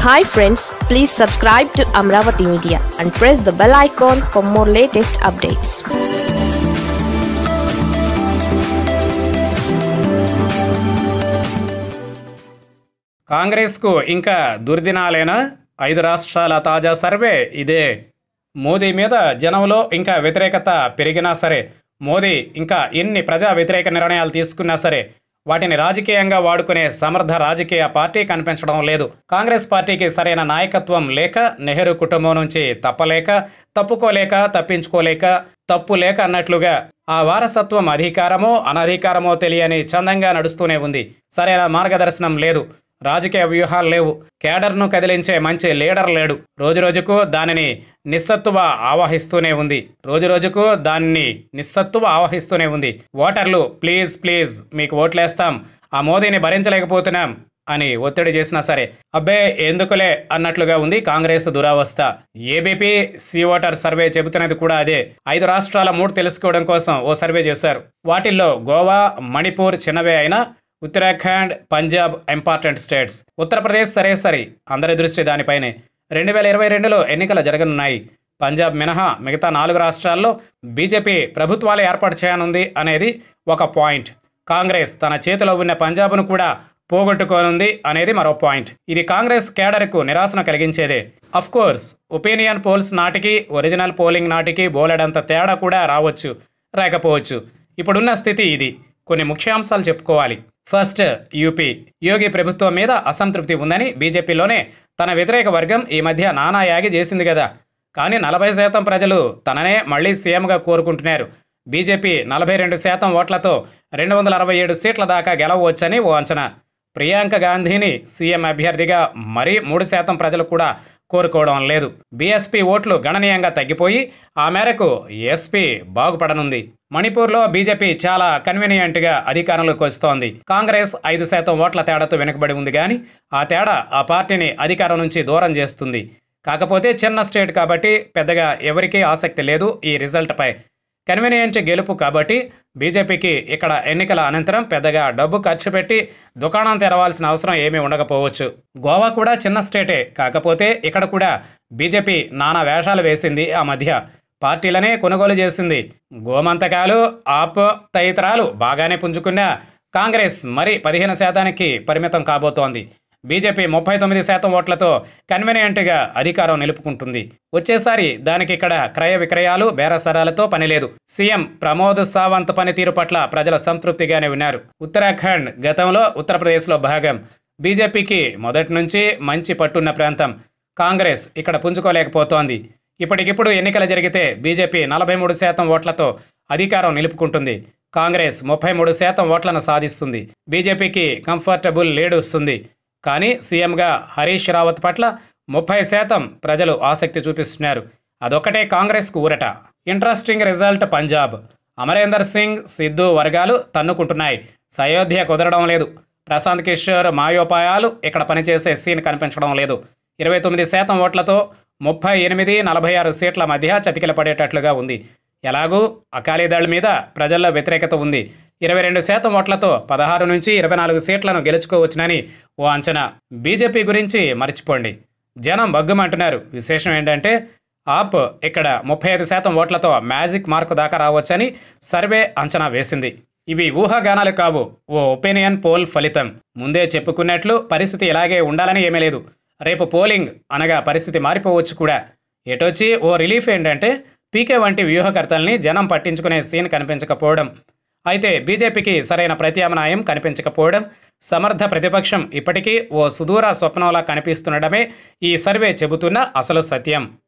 hi friends please subscribe to Amaravati media and press the bell icon for more latest updates కాంగ్రెస్కు ఇంకా దుర్దినాలేనా ఐదు రాష్ట్రాల తాజా సర్వే ఇదే మోదీ మీద జనంలో ఇంకా వ్యతిరేకత పెరిగినా సరే మోదీ ఇంకా ఎన్ని ప్రజా వ్యతిరేక నిర్ణయాలు తీసుకున్నా సరే వాటిని రాజకీయంగా వాడుకునే సమర్థ రాజకీయ పార్టీ కనిపించడం లేదు కాంగ్రెస్ పార్టీకి సరైన నాయకత్వం లేక నెహ్రూ కుటుంబం నుంచి తప్పలేక తప్పుకోలేక తప్పించుకోలేక తప్పు లేక అన్నట్లుగా ఆ వారసత్వం అధికారమో అనధికారమో తెలియని చందంగా నడుస్తూనే ఉంది సరైన మార్గదర్శనం లేదు రాజకీయ వ్యూహాలు లేవు కేడర్ను కదిలించే మంచి లీడర్ లేడు రోజురోజుకు దానిని నిస్సత్తువ ఆవహిస్తూనే ఉంది రోజురోజుకు దాన్ని నిస్సత్తువ ఆవహిస్తూనే ఉంది ఓటర్లు ప్లీజ్ ప్లీజ్ మీకు ఓట్లేస్తాం ఆ మోదీని భరించలేకపోతున్నాం అని ఒత్తిడి చేసినా సరే అబ్బే ఎందుకులే అన్నట్లుగా ఉంది కాంగ్రెస్ దురావస్థ ఏబీపీ సి ఓటర్ సర్వే చెబుతున్నది కూడా అదే ఐదు రాష్ట్రాల మూడు తెలుసుకోవడం కోసం ఓ సర్వే చేశారు వాటిల్లో గోవా మణిపూర్ చిన్నవే అయినా ఉత్తరాఖండ్ పంజాబ్ ఇంపార్టెంట్ స్టేట్స్ ఉత్తరప్రదేశ్ సరే సరి అందరి దృష్టి దానిపైనే రెండు వేల ఇరవై రెండులో ఎన్నికలు జరగనున్నాయి పంజాబ్ మినహా మిగతా నాలుగు రాష్ట్రాల్లో బీజేపీ ప్రభుత్వాలు ఏర్పాటు చేయనుంది అనేది ఒక పాయింట్ కాంగ్రెస్ తన చేతిలో ఉన్న పంజాబ్ను కూడా పోగొట్టుకోనుంది అనేది మరో పాయింట్ ఇది కాంగ్రెస్ కేడర్కు నిరాశను కలిగించేదే అఫ్ కోర్స్ ఒపీనియన్ పోల్స్ నాటికి ఒరిజినల్ పోలింగ్ నాటికి బోలెడంత తేడా కూడా రావచ్చు రాకపోవచ్చు ఇప్పుడున్న స్థితి ఇది కొన్ని ముఖ్యాంశాలు చెప్పుకోవాలి ఫస్ట్ యూపీ యోగి ప్రభుత్వం మీద అసంతృప్తి ఉందని బీజేపీలోనే తన వ్యతిరేక వర్గం ఈ మధ్య నానా యాగి చేసింది కదా కానీ నలభై శాతం ప్రజలు తననే మళ్ళీ సీఎంగా కోరుకుంటున్నారు బీజేపీ నలభై రెండు శాతం ఓట్లతో రెండు వందల అరవై ఏడు సీట్ల దాకా గెలవవచ్చని ఓ అంచనా ప్రియాంక గాంధీని సీఎం అభ్యర్థిగా మరీ మూడు శాతం ప్రజలు కూడా కోరుకోవడం లేదు బీఎస్పీ ఓట్లు గణనీయంగా తగ్గిపోయి ఆ మేరకు ఎస్పీ బాగుపడనుంది మణిపూర్లో బీజేపీ చాలా కన్వీనియంట్గా అధికారంలోకి వస్తోంది కాంగ్రెస్ ఐదు శాతం ఓట్ల తేడాతో వెనుకబడి ఉంది కానీ ఆ తేడా ఆ పార్టీని అధికారం నుంచి దూరం చేస్తుంది కాకపోతే చిన్న స్టేట్ కాబట్టి పెద్దగా ఎవరికీ ఆసక్తి లేదు ఈ రిజల్ట్పై కన్వీనియంట్ గెలుపు కాబట్టి బీజేపీకి ఇక్కడ ఎన్నికల అనంతరం పెద్దగా డబ్బు ఖర్చు పెట్టి దుకాణం తెరవాల్సిన అవసరం ఏమీ ఉండకపోవచ్చు గోవా కూడా చిన్న స్టేటే కాకపోతే ఇక్కడ కూడా బీజేపీ నానా వేషాలు వేసింది ఆ మధ్య పార్టీలనే కొనుగోలు చేసింది గోమంతకాలు ఆప్ తదితరాలు బాగానే పుంజుకున్నా కాంగ్రెస్ మరి పదిహేను శాతానికి పరిమితం కాబోతోంది బీజేపీ ముప్పై తొమ్మిది శాతం ఓట్లతో కన్వీనియంట్గా అధికారం నిలుపుకుంటుంది వచ్చేసారి దానికి ఇక్కడ క్రయ విక్రయాలు బేరసరాలతో పనిలేదు సీఎం ప్రమోద్ సావంత్ పనితీరు పట్ల ప్రజల సంతృప్తిగానే ఉన్నారు ఉత్తరాఖండ్ గతంలో ఉత్తరప్రదేశ్లో భాగం బీజేపీకి మొదటి నుంచి మంచి పట్టున్న ప్రాంతం కాంగ్రెస్ ఇక్కడ పుంజుకోలేకపోతోంది ఇప్పటికిప్పుడు ఎన్నికలు జరిగితే బీజేపీ నలభై మూడు శాతం ఓట్లతో అధికారం నిలుపుకుంటుంది కాంగ్రెస్ ముప్పై మూడు శాతం ఓట్లను సాధిస్తుంది బీజేపీకి కంఫర్టబుల్ లీడ్ వస్తుంది కానీ సీఎంగా హరీష్ రావత్ పట్ల ముప్పై శాతం ప్రజలు ఆసక్తి చూపిస్తున్నారు అదొక్కటే కాంగ్రెస్కు ఊరట ఇంట్రెస్టింగ్ రిజల్ట్ పంజాబ్ అమరేందర్ సింగ్ సిద్ధు వర్గాలు తన్నుకుంటున్నాయి సయోధ్య కుదరడం లేదు ప్రశాంత్ కిషోర్ మాయోపాయాలు ఇక్కడ పనిచేసే సీన్ కనిపించడం లేదు ఇరవై తొమ్మిది శాతం ఓట్లతో ముప్పై ఎనిమిది నలభై ఆరు సీట్ల మధ్య చతికిల పడేటట్లుగా ఉంది ఎలాగూ అకాలీదళ్ మీద ప్రజల్లో వ్యతిరేకత ఉంది ఇరవై రెండు శాతం ఓట్లతో పదహారు నుంచి ఇరవై నాలుగు సీట్లను గెలుచుకోవచ్చునని ఓ అంచనా బీజేపీ గురించి మర్చిపోండి జనం బగ్గుమంటున్నారు విశేషం ఏంటంటే ఆప్ ఇక్కడ ముప్పై ఐదు శాతం ఓట్లతో మ్యాజిక్ మార్కు దాకా రావచ్చని సర్వే అంచనా వేసింది ఇవి ఊహాగానాలు కావు ఓ ఒపీనియన్ పోల్ ఫలితం ముందే చెప్పుకున్నట్లు పరిస్థితి ఇలాగే ఉండాలని ఏమీ లేదు రేపు పోలింగ్ అనగా పరిస్థితి మారిపోవచ్చు కూడా ఎటొచ్చి ఓ రిలీఫ్ ఏంటంటే పీకే వంటి వ్యూహకర్తల్ని జనం పట్టించుకునే సీన్ కనిపించకపోవడం అయితే బీజేపీకి సరైన ప్రత్యామ్నాయం కనిపించకపోవడం సమర్థ ప్రతిపక్షం ఇప్పటికీ ఓ సుదూర స్వప్నంలా కనిపిస్తుండడమే ఈ సర్వే చెబుతున్న అసలు సత్యం